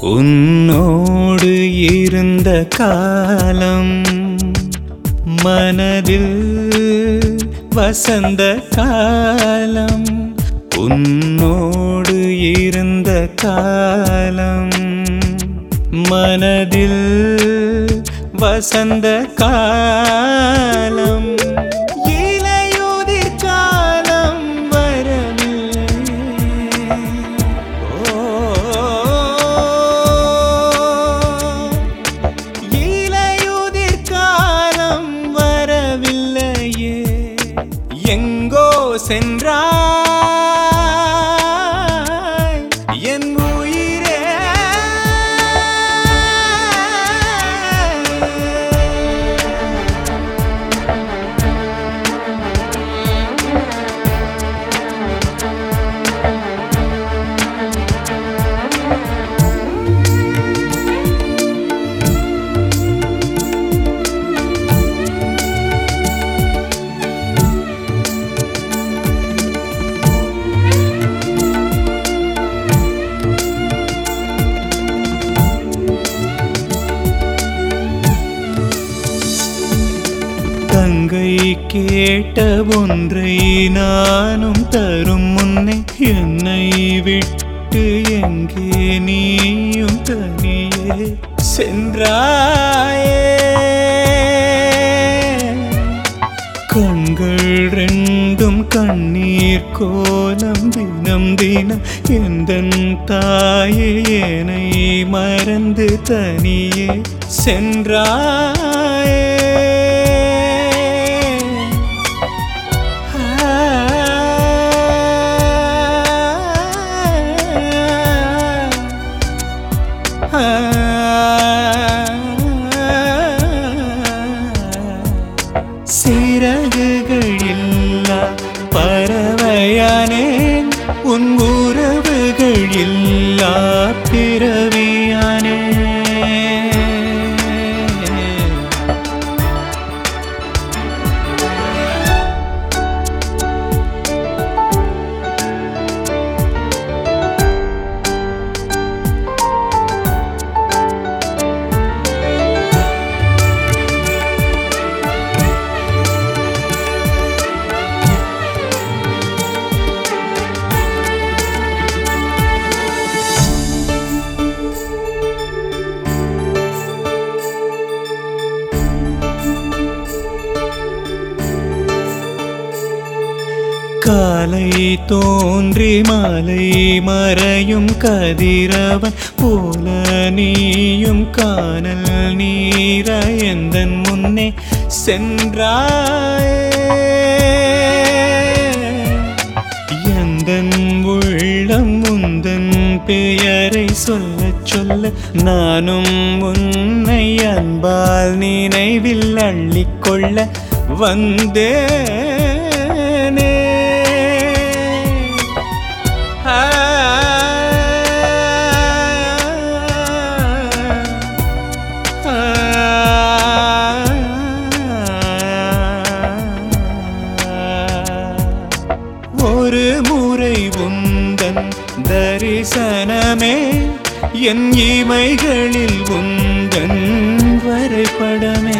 உன்னோடு இருந்த காலம் மனதில் வசந்த காலம் உன்னோடு இருந்த காலம் மனதில் வசந்த காலம் இலையுதிர் காலம் வரவில்லை இலையுதிர் காலம் வரவில்லையே எங்கோ சென்றாய் என் உயிரே தங்கை கேட்ட ஒன்றை நானும் தரும் முன்னே என்னை விட்டு எங்கே நீயும் தனியே சென்றாயே கண்கள் ரெண்டும் கண்ணீர் கோலம் தினம் தினம் எந்த தாயே என்னை மறந்து தனியே சென்றாயே சிறகுகள் இல்லா பறவையானேன் உன் உறவுகள் இல்லா பிறவியானே காலை தோன்றி மாலை மறையும் கதிரவன் போல நீயும் காணல் நீர எந்தன் முன்னே சென்றாயே எந்தன் உள்ளம் முந்தன் பெயரை சொல்ல சொல்ல நானும் உன்னை அன்பால் நினைவில் அள்ளிக்கொள்ள வந்தேனே ஆ ஒரு முறை உந்தன் தரிசனமே என் இமைகளில் உந்தன் வரைபடமே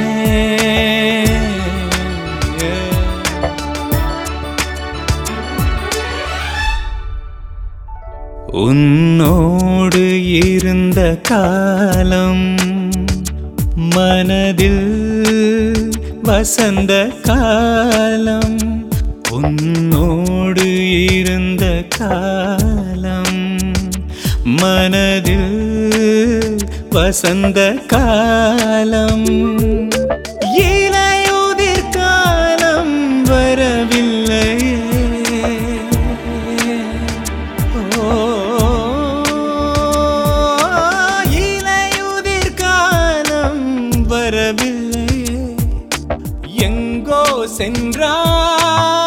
உன்னோடு இருந்த காலம் மனதில் வசந்த காலம் உன்னோடு இருந்த காலம் மனதில் வசந்த காலம் இலையுதிர் காலம் வரவில்லையே இலையுதிர் காலம் வரவில்லையே எங்கோ சென்றாய்